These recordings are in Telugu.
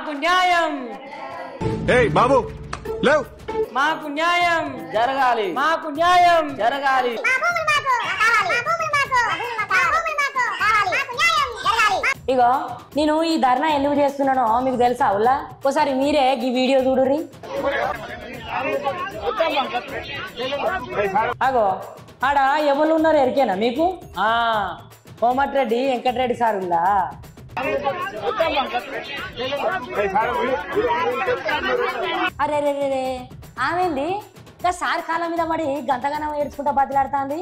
మాకు న్యాయం ఏయ్ బాబు లేవ్ మాకు న్యాయం జరగాలి మాకు న్యాయం జరగాలి ఇగో నేను ఈ ధర్నా ఎందుకు చేస్తున్నానో మీకు తెలుసా ఉల్లా ఒకసారి మీరే ఈ వీడియో చూడుర్రి అగో ఆడ ఎవరు ఉన్నారు ఎరికేనా మీకు ఆ కోమటిరెడ్డి వెంకటరెడ్డి సార్ ఉందా అరే రే రే రే ఆమెంది ఇంకా సార్ కాలం మీద పడి గంతగానం ఏడ్చుకుంటా బతిలాడుతాంది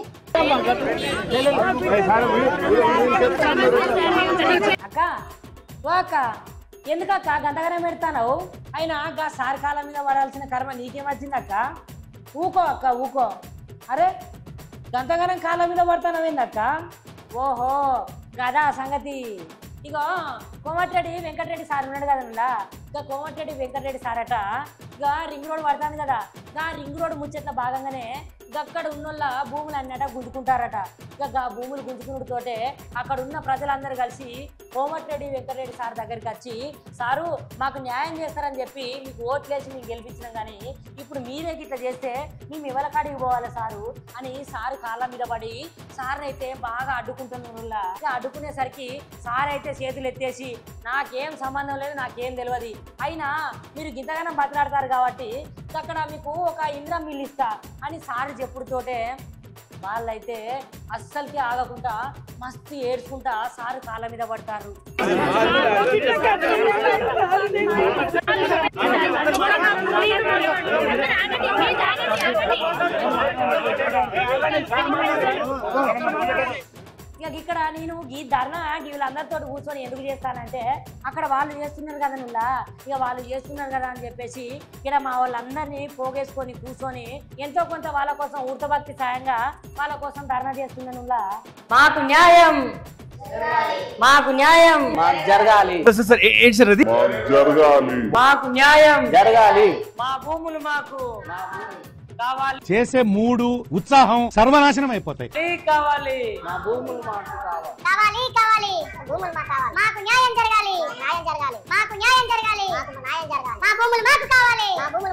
అక్క ఓ అక్క ఎందుకక్క గంతగానం పెడతావు అయినా గా సార్ కాలం మీద పడాల్సిన కర్మ నీకేం వచ్చింది అక్క ఊకో అక్క ఊకో అరే గంతగానం కాలం మీద పడతానవేందక్క ఓహో గదా సంగతి ఇగో కోమటిరెడ్డి వెంకటరెడ్డి సార్ ఉన్నాడు కదన్నా ఇక కోమటిరెడ్డి వెంకటరెడ్డి సార్ అట ఇక రింగ్ రోడ్ పడుతుంది కదా గా రింగ్ రోడ్ ముచ్చట్ల భాగంగానే అక్కడ ఉన్నోళ్ళ భూములు అన్నట గుంజుకుంటారట ఇక గా భూములు గుంజుకున్నతోటే అక్కడ ఉన్న ప్రజలందరూ కలిసి కోమటిరెడ్డి వెంకటరెడ్డి సార్ దగ్గరికి వచ్చి సారు మాకు న్యాయం చేస్తారని చెప్పి మీకు ఓట్లేసి మీకు గెలిపించినాం కానీ ఇప్పుడు మీరే ఇట్లా చేస్తే మేము ఎవరి కాడికి పోవాలి సారు అని సారు కాళ్ళ మీద పడి సార్ అయితే బాగా అడ్డుకుంటున్న ఇక అడ్డుకునేసరికి సార్ అయితే చేతులు ఎత్తేసి నాకేం సంబంధం లేదు నాకేం తెలియదు అయినా మీరు గింతగానం బతలాడతారు కాబట్టి అక్కడ మీకు ఒక ఇంద్రం మిల్లు ఇస్తా అని సార్ చెప్పుడుతోటే వాళ్ళైతే అస్సలకి ఆగకుండా మస్తు ఏడ్చుకుంటా సారు కాళ్ళ మీద పడతారు ఇక ఇక్కడ నేను ఈ ధర్నా వీళ్ళందరితో కూర్చొని ఎందుకు చేస్తానంటే అక్కడ వాళ్ళు చేస్తున్నారు కదా నుల్లా ఇక వాళ్ళు చేస్తున్నారు కదా అని చెప్పేసి ఇక్కడ మా వాళ్ళందరినీ పోగేసుకొని కూర్చొని ఎంతో కొంత వాళ్ళ కోసం ఊర్తభక్తి సాయంగా వాళ్ళ కోసం ధర్నా చేస్తున్నా నుల్లా మాకు న్యాయం మాకు న్యాయం మాకు జరగాలి సార్ ఏంటి సార్ అది మాకు న్యాయం జరగాలి మా భూములు మాకు కావాలి చేసే మూడు ఉత్సాహం సర్వనాశనం అయిపోతాయి కావాలి మా భూములు మాకు కావాలి కావాలి కావాలి భూములు మాకు కావాలి మాకు న్యాయం జరగాలి న్యాయం జరగాలి మాకు న్యాయం జరగాలి మాకు న్యాయం జరగాలి మా భూములు మాకు కావాలి మా భూములు